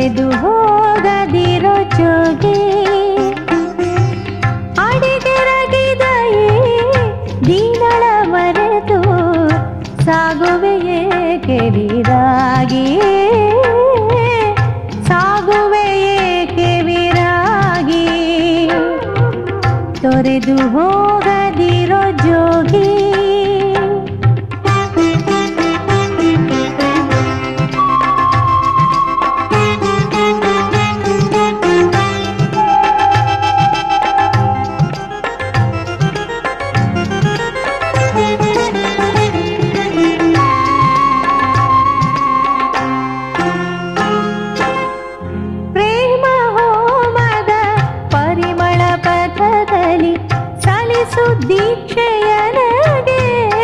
ತೊರೆದು ಹೋಗದಿರೋ ಜೋಗಿ ಅಡಿಗೆರಗಿದ ಈ ದೀನಳ ಮರೆತು ಸಾಗುವೆಯೇ ಕೆವಿರಾಗಿ ಸಾಗುವೆಯೇ ಕೆವಿರಾಗಿ ತೊರೆದು ಹೋಗದಿರೋ ಜೋಗಿ ಪ್ರೇಮ ಹೋಮದ ಪರಿಮಳ ಪಥದಲ್ಲಿ ಸಲಿಸು ದೀಕ್ಷೆಯ ನನಗೆ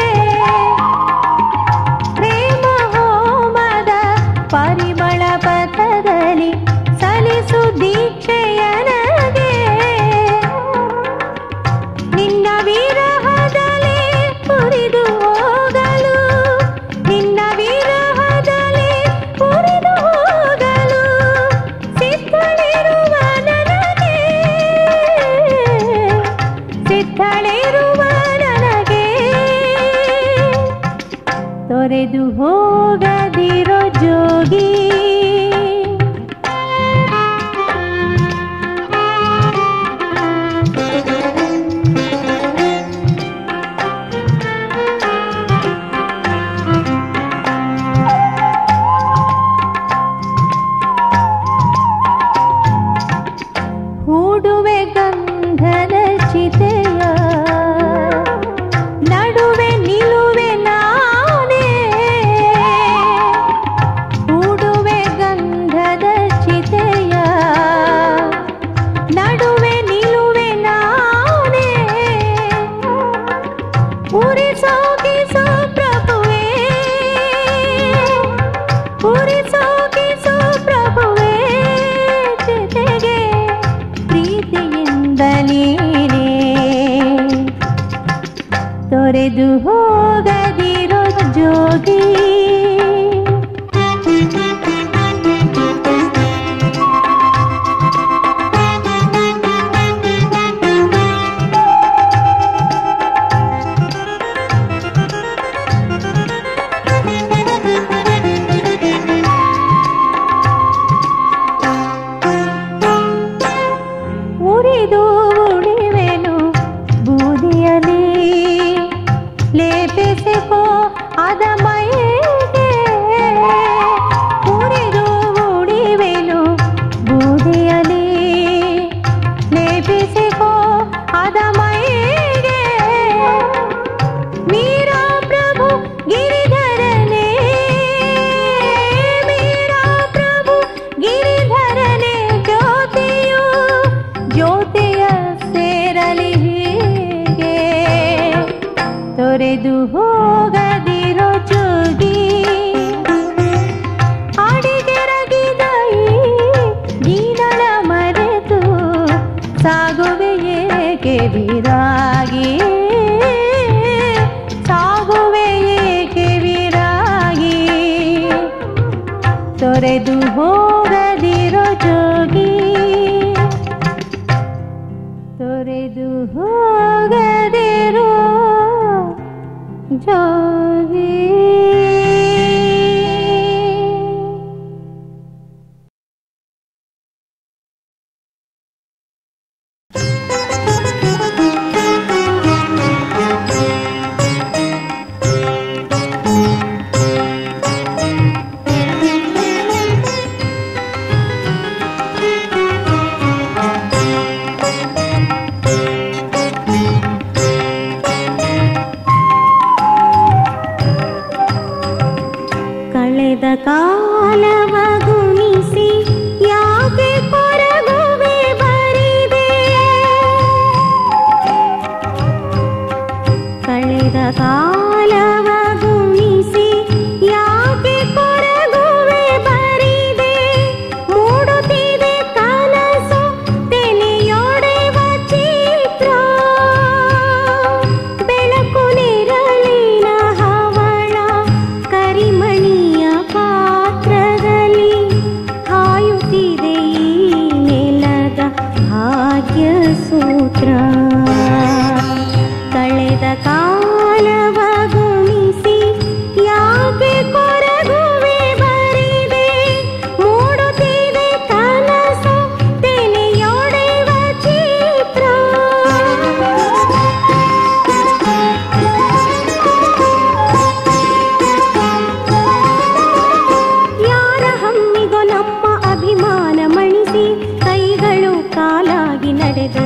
ಪ್ರೇಮ ಹೋಮದ ಪರಿಮಳ ಪಥದಲ್ಲಿ ಸಲಿಸು ದೀಕ್ಷೆಯ ನನಗೆ ನಿನ್ನ ವಿರಹದಲ್ಲಿ ಹುರಿದು ಹೋಗಲು ನಿನ್ನ ವಿರಹದಲ್ಲಿ ಹುರಿದು ಹೋಗಲು ಸಿದ್ಧಳಿರುವ ನನಗೆ ಸಿದ್ಧಳಿರುವ ನನಗೆ ತೊರೆದು ಹೋಗದಿರೋ ಜೋಗಿ ಹೂಡುವೆ ಗಂಧದ ಚಿತೆಯ ನಡುವೆ ನಿಲುವೆ ನಾನೇ ಹೂಡುವೆ ಗಂಧದ ಚಿತೆಯ ನಡುವೆ ನಿಲುವೆ ನಾನೇ ಉರಿಸೋಗಿಸೋ ಪ್ರಭುವೇ ಉರಿಸೋಗಿಸೋ ಪ್ರಭುವೇ ಜೊತೆಗೆ ಪ್ರೀತಿಯಿಂದ ನೀನೇ ತೊರೆದು ಹೋಗದಿರೋ ಜೋಗಿ ಉರಿದು ಉಳಿವೆನು ಬೂದಿಯಲಿ ಲೇಪಿಸಿಕೋ ಅದ ಮೈಗೆ ಉರಿದು ಉಳಿವೆನು ಬೂದಿಯಲಿ ಲೇಪಿಸಿಕೋ ಅದ ಮೈಗೆ ಮೀರಾ ಪ್ರಭು ಗಿರಿಧರನೇ ಮೀರಾ ಪ್ರಭು ಗಿರಿಧರನೇ ಜ್ಯೋತಿಯು ಜ್ಯೋತಿಯ ಸೇರಲಿ ಹೀಗೆ ತೊರೆದು ಹೋಗದಿರೋ ಜೋಗಿ ಅಡಿಗೆರಗಿದ ಈ ಗೀನಳ ಮರೆತು ಸಾಗುವೆಯೇ ಕೆವಿರಾಗಿ ಸಾಗುವೆಯೇ ಕೆವಿರಾಗಿ ತೊರೆದು ಹೋಗದಿರೋ ಜೋಗಿ ತೊರೆದು ಹೋಗದಿರೋ ಜೋಗಿ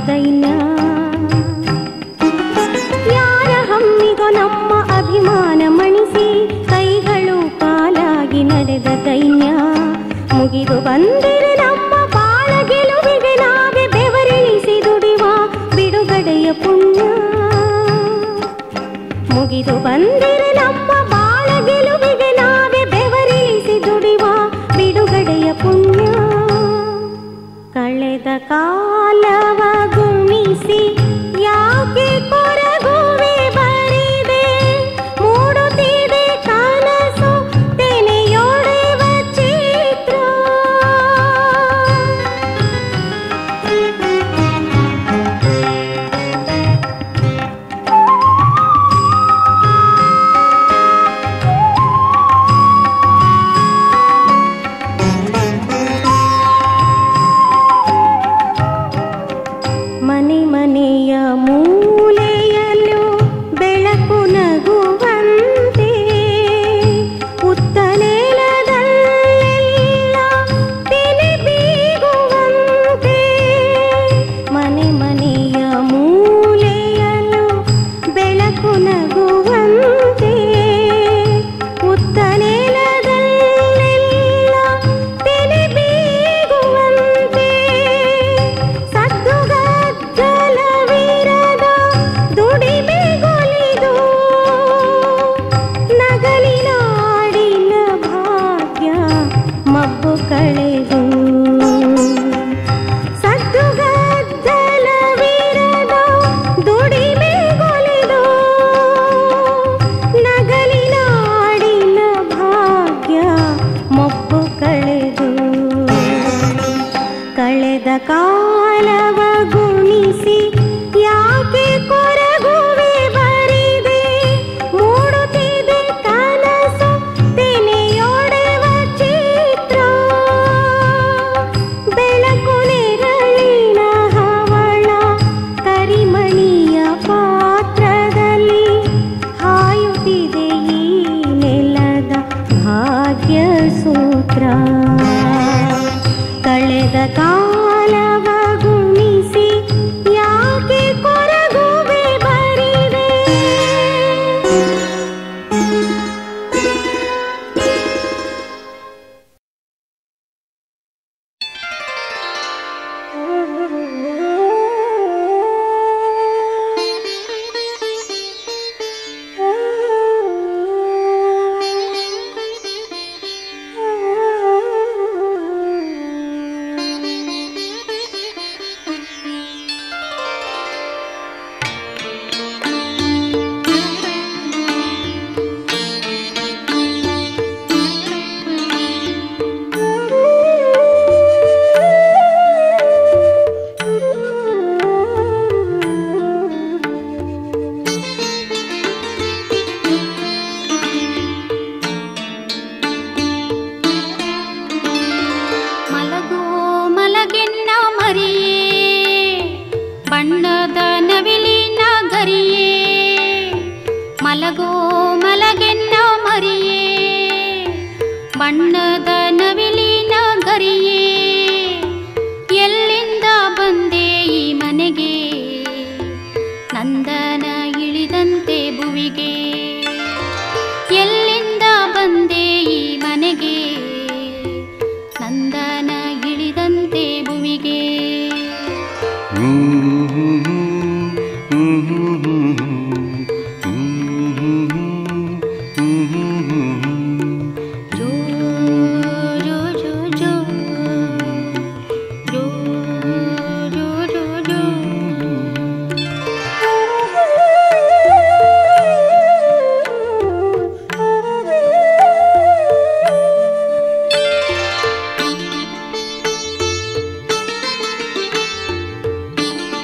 ದೈನ್ಯ ಯಾರ ಹಮ್ಮಿಗೋ ನಮ್ಮ ಅಭಿಮಾನ ಮಣಿಸಿ ಕೈಗಳು ಕಾಲಾಗಿ ನಡೆದ ದೈನ್ಯ ಮುಗಿದು ಬಂದಿರೆ ನಮ್ಮ ಬಾಳ ಗೆಲುವಿಗೆ ನಾವೇ ಬೆವರಿಳಿಸಿ ದುಡಿವ ಬಿಡುಗಡೆಯ ಪುಣ್ಯ ಮುಗಿದು ಬಂದಿರೆ ನಮ್ಮ ಬಾಳ ಗೆಲುವಿಗೆ ನಾವೇ ಬೆವರಿಳಿಸಿ ದುಡಿವ ಬಿಡುಗಡೆಯ ಪುಣ್ಯ ಕಳೆದ ಕಾಲವ ಗುಣಿಸಿ ಯಾಕೆ ಕೊರಗುವೆ ಬರಿದೆ ಮೂಡುತ್ತಿದೆ ಕನಸು ತೆನೆಯೊಡೆವ ಚಿತ್ರ ಮನೆ ಮನೆಯ ಮೂಲೆಯಲ್ಲೂ ಬೆಳಕು ನಗುವಂತೆ ಉತ್ತನೇಲದಲ್ಲೆಲ್ಲ ತೆನೆ ಬೀಗುವಂತೆ ಮನೆ ಮನೆಯ ಮೂಲೆಯಲ್ಲೂ ಬೆಳಕು ನಗುವಂತೆ ಉತ್ತನೇಲದಲ್ಲೆಲ್ಲ ತೆನೆ ಬೀಗುವಂತೆ ಸದ್ದುಗದ್ದಲವಿರದ ದುಡಿಮೆಗೊಲಿದು ನಗಲಿನಾಡಿನ ಭಾಗ್ಯ ಮಬ್ಬು ಕಳೆದು ಸದ್ದುಗದ್ದಲವಿರದ ದುಡಿಮೆಗೊಲಿದು ನಗಲಿನಾಡಿನ ಭಾಗ್ಯ ಮಬ್ಬು ಕಳೆದು ಕಳೆದ ಕಾಲವ ಗುಣಿಸಿ ಯಾಕೆ ಕೊರಗುವೆ ಬರಿದೆ ಮೂಡುತ್ತಿದೆ ಕನಸು ತೆನೆಯೊಡೆವ ಚಿತ್ರ ಬೆಳಕು ನೆರಳಿನ ಹವಳ ಕರಿಮಣಿಯ ಪಾತ್ರದಲ್ಲಿ ಹಾಯುತ್ತಿದೆ ಈ ನೆಲದ ಭಾಗ್ಯ ಸೂತ್ರ ಕಳೆದ ಕಾಲವ ಗುಣಿಸಿ ಯಾಕೆ ಕೊರಗುವೆ ಬರಿದೆ ಮಲಗೋ ಮಲಗೆನ್ನ ಮರಿಯೇ ಬಣ್ಣದ ನವಿಲಿನ ಗರಿಯೇ ಮಲಗೋ ಮಲಗೆನ್ನ ಮರಿಯೇ ಬಣ್ಣದ ನವಿಲಿನ ಗರಿಯೇ ಎಲ್ಲಿಂದ ಬಂದೆ ಈ ಮನೆಗೆ ನಂದನ ಇಳಿದಂತೆ ಭುವಿಗೆ ಎಲ್ಲಿಂದ ಬಂದೆ ಈ ಮನೆಗೆ ನಂದನ ಇಳಿದಂತೆ ಭುವಿಗೆ ಜೋ ಜೋ ಜೋ ಜೋ ಜೋ ಜೋ ಜೋ ಜೋ ಆ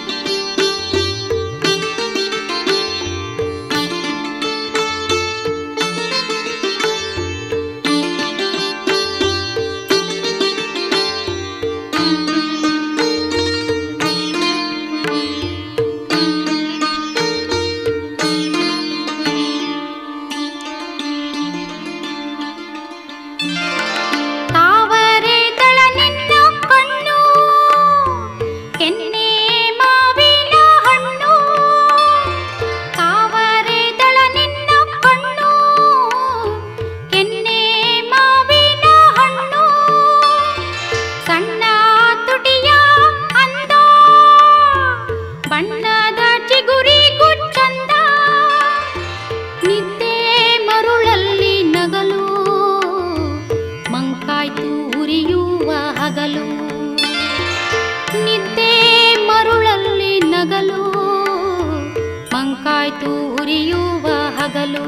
ಮಂಕಾಯ್ತು ಉರಿಯುವ ಹಗಲು ನಿದ್ದೆ ಮರುಳಲ್ಲಿ ನಗಲು ಮಂಕಾಯ್ತು ಉರಿಯುವ ಹಗಲು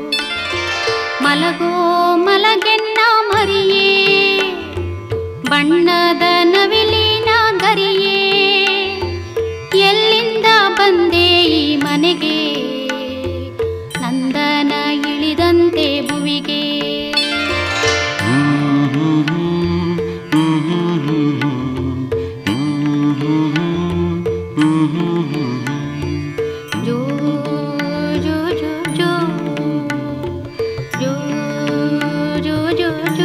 ಮಲಗೋ ಮಲಗೆನ್ನ ಮರಿಯೇ ಬಣ್ಣದ ನವಿಲಿನ ಗರಿಯೇ ಎಲ್ಲಿಂದ ಬಂದೆ ಈ ಮನೆಗೆ ನಂದನ ಇಳಿದಂತೆ ಭುವಿಗೆ ಜೋ ಜೋ ಜೋ ಜೋ ಜೋ ಜೋ ಜೋ ಜೋ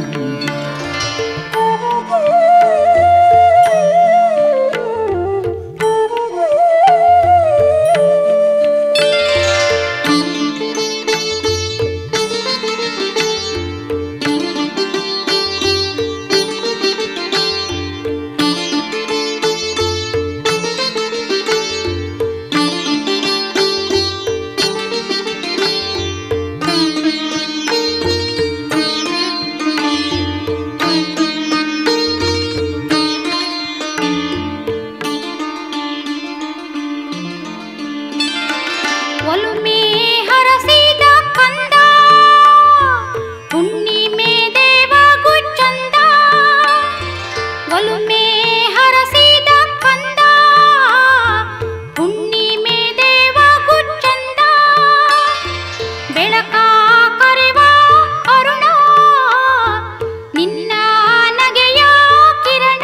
ಒಲುಮೆ ಹರಸಿದ ಕಂದ ಹುಣ್ಣಿಮೆ ದೇವಗು ಚಂದ ಒಲುಮೆ ಹರಸಿದ ಕಂದ ಹುಣ್ಣಿಮೆ ದೇವಗು ಚಂದ ಬೆಳಕ ಕರೆವ ಅರುಣ ನಿನ್ನ ನಗೆಯ ಕಿರಣ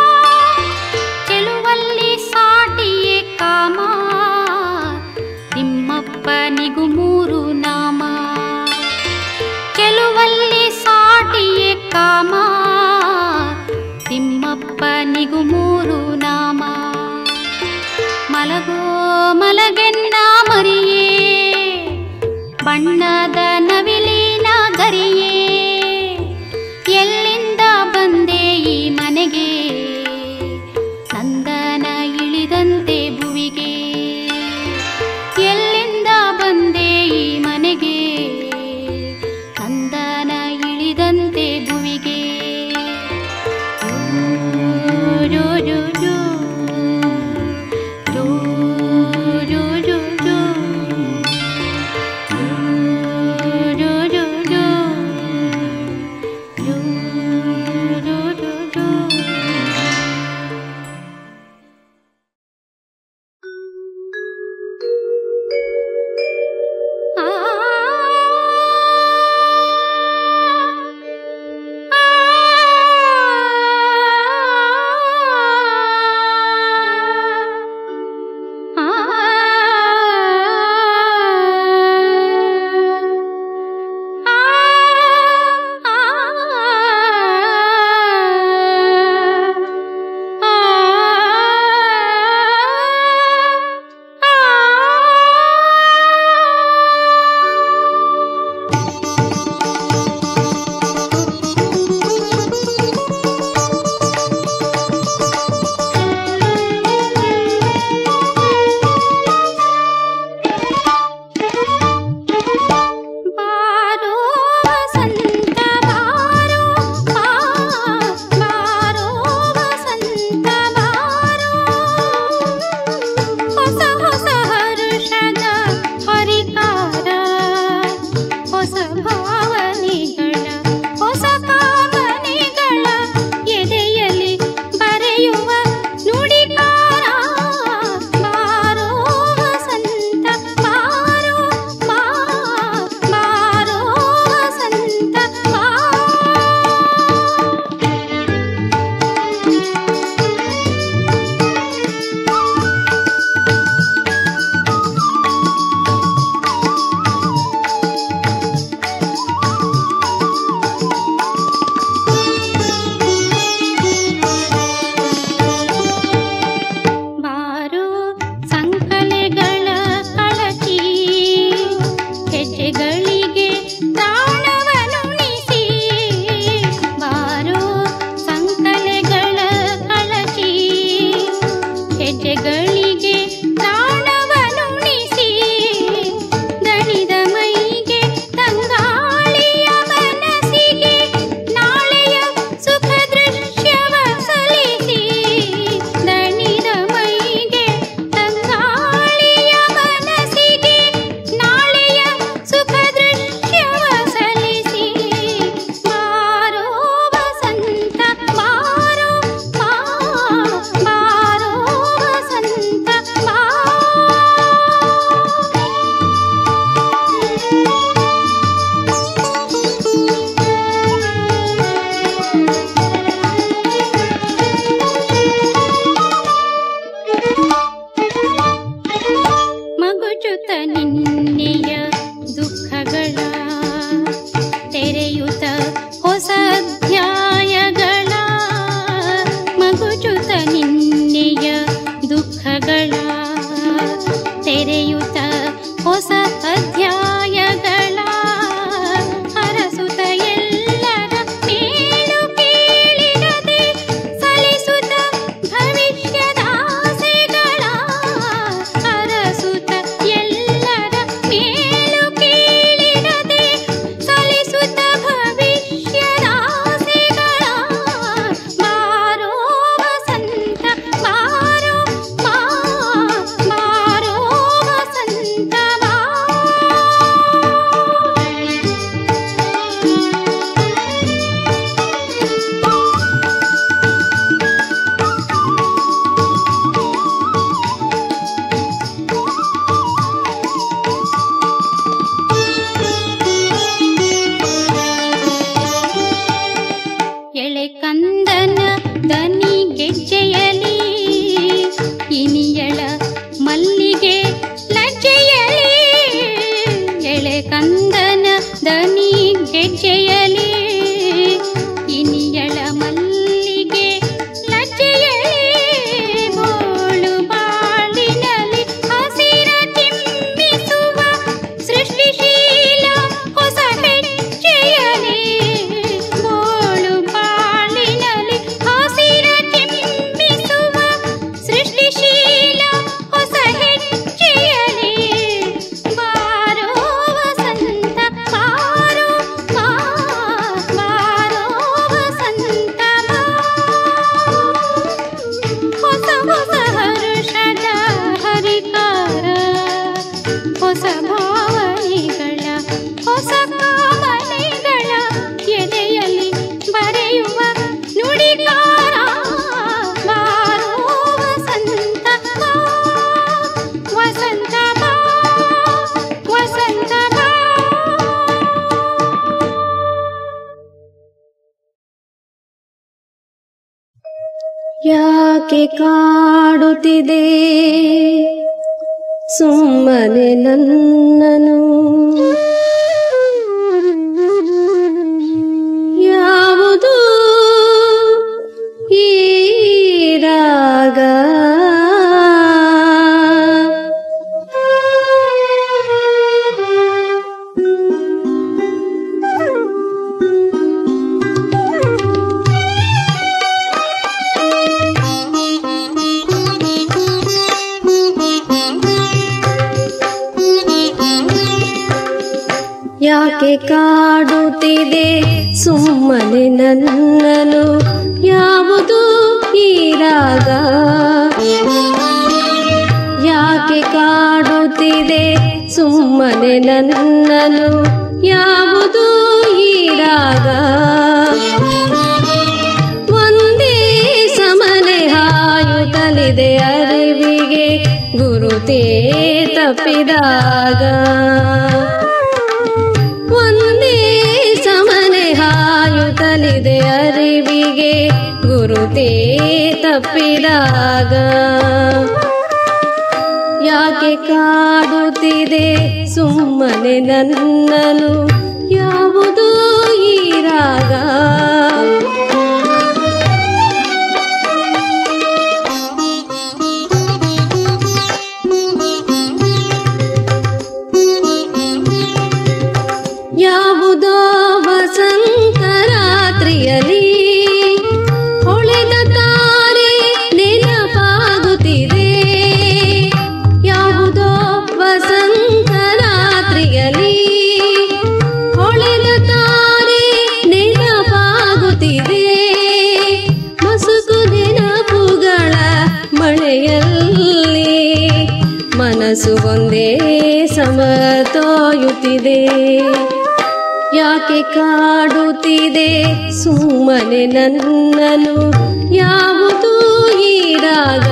ಚೆಲುವಲ್ಲಿ ಸಾಟಿಯೇ ಕಾಮ ತಿಮ್ಮಪ್ಪನಿಗೂ ಮೂರು ನಾಮ ಚೆಲುವಲ್ಲಿ ಸಾಟಿಯೇ ಕಾಮ ತಿಮ್ಮಪ್ಪನಿಗೂ ಮೂರು ನಾಮ ಮಲಗೋ ಮಲಗೆನ್ನ ಮರಿಯೇ ಬಣ್ಣದ ನವಿಲಿನ ಗರಿಯೇ ಎಲ್ಲಿಂದ ಬಂದೆ ಈ ಮನೆಗೆ ನಂದನ ಇಳಿದಂತೆ ಭುವಿಗೆ ಎಲ್ಲಿಂದ ಬಂದೆ ಈ ಮನೆಗೆ ನಂದನ ಇಳಿದಂತೆ ಭುವಿಗೆ ಜೋ ಜೋ ಜೋ ಜೋ ಜೋ ಜೋ ಜೋ ಜೋ ಜೋ ಜೋ ಜೋ ಜೋ ಜೋ ಜೋ ದನಿ ಗೆಜ್ಜೆಯಲಿ ಇನಿಯಳ ಮಲ್ಲಿಗೆ ಲಜ್ಜೆಯಲಿ ಎಳೆ ಕಂದನ ದನಿ ಗೆಜ್ಜೆಯಲಿ ಇನಿಯಳ ಮಲ್ಲಿಗೆ ಲಜ್ಜೆಯಲಿ ಬೋಳು ಬಾಳಿನಲ್ಲಿ ಹಸಿರ ಚಿಮ್ಮಿಸುವ ಸೃಷ್ಟಿಶೀಲ ಹೊಸ ಹೆಜ್ಜೆಯಲಿ ಬೋಳು ಬಾಳಿನಲ್ಲಿ ಹಸಿರ ಚಿಮ್ಮಿಸುವ ಸೃಷ್ಟಿಶೀಲ ಹೊಸ ಹೆಜ್ಜೆಯಲಿ ಬಾರೋ ವಸಂತ ಬಾರೋ ಬಾ ಬಾರೋ ವಸಂತ ಬಾ ಹೊಸ ಹೊಸ ಹರುಷದ ಹರಿಕಾರ ಹೊಸ ಭಾವನೆಗಳ ಹೊಸ ಕಾಮನೆಗಳ ಎದೆಯಲ್ಲಿ ಬರೆಯುವ ನುಡಿಕಾರ ಬಾರೋ ವಸಂತ ಬಾ, ವಸಂತ ಬಾ, ವಸಂತ ಬಾ. ಯಾಕೆ ಕಾಡುತ್ತಿದೆ ಸುಮ್ಮನೆ ನನ್ನನು ಯಾವುದು ಈ ರಾಗ ಯಾಕೆ ಕಾಡುತ್ತಿದೆ ಸುಮ್ಮನೆ ನನ್ನನು ಯಾವುದು ಈ ರಾಗ ಯಾಕೆ ಕಾಡುತ್ತಿದೆ ಸುಮ್ಮನೆ ನನ್ನನು ಯಾವುದು ಈ ರಾಗ ಒಂದೇ ಸಮನೆ ಹಾಯುತ್ತಲಿದೆ ಅರಿವಿಗೆ ಗುರುತೇ ತಪ್ಪಿದಾಗ ಒಂದೇ ಸಮನೆ ಹಾಯುತ್ತಲಿದೆ ಅರಿವಿಗೆ ಗುರುತೇ ತಪ್ಪಿದಾಗ ಯಾಕೆ ಕಾಡುತ್ತಿದೆ ಸುಮ್ಮನೆ ನನ್ನನು ಯಾವುದು ಈ ರಾಗ ಯಾವುದೋ ವಸಂತ ರಾತ್ರಿಯಲ್ಲಿ ಹೊಳೆದ ತಾರೆ ನೆನಪಾಗುತ್ತಿದೆ ಯಾವುದೋ ವಸಂತ ರಾತ್ರಿಯಲ್ಲಿ ಹೊಳೆದ ತಾರೆ ನೆನಪಾಗುತ್ತಿದೆ ಮಸುಕು ನೆನಪುಗಳ ಮಳೆಯಲ್ಲಿ ಮನಸ್ಸು ಒಂದೇ ಸಮತೋಯುತ್ತಿದೆ ಯಾಕೆ ಕಾಡುತ್ತಿದೆ ಸುಮ್ಮನೆ ನನ್ನನು ಯಾವುದು ಈ ರಾಗ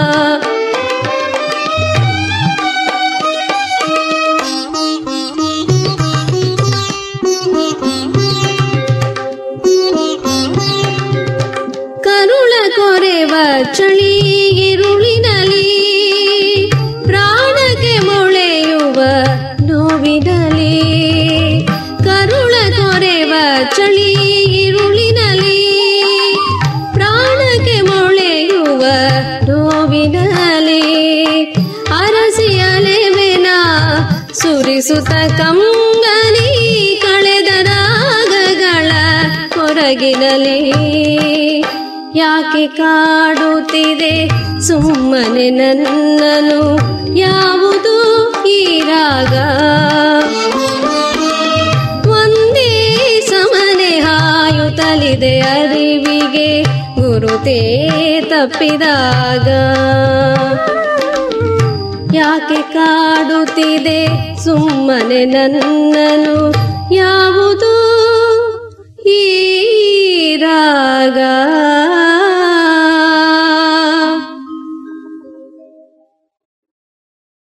ಕರುಳ ಕೊರೆವ ಚಳಿ ಇರುಳಿನಲಿ ಪ್ರಾಣಕ್ಕೆ ಮೊಳೆಯುವ ನೋವಿನಲಿ ಕರುಳ ಕೊರೆವ ಚಳಿ ಇರುಳಿನಲಿ ಪ್ರಾಣಕ್ಕೆ ಮೊಳೆಯುವ ನೋವಿನಲಿ ಅರಸಿ ಅಲೆವೆನ ಸುರಿಸುತ್ತ ಕಂಗನಿ ಕಳೆದ ರಾಗಗಳ ಹೊರಗಿನಲಿ ಯಾಕೆ ಕಾಡುತ್ತಿದೆ ಸುಮ್ಮನೆ ನನ್ನನು ಯಾವುದು ಈ ರಾಗ ಒಂದೇ ಸಮನೆ ಹಾಯುತ್ತಲಿದೆ ಅರಿವಿಗೆ ಗುರುತೇ ತಪ್ಪಿದಾಗ ಯಾಕೆ ಕಾಡುತ್ತಿದೆ ಸುಮ್ಮನೆ ನನ್ನನು ಯಾವುದು ಈ ರಾಗ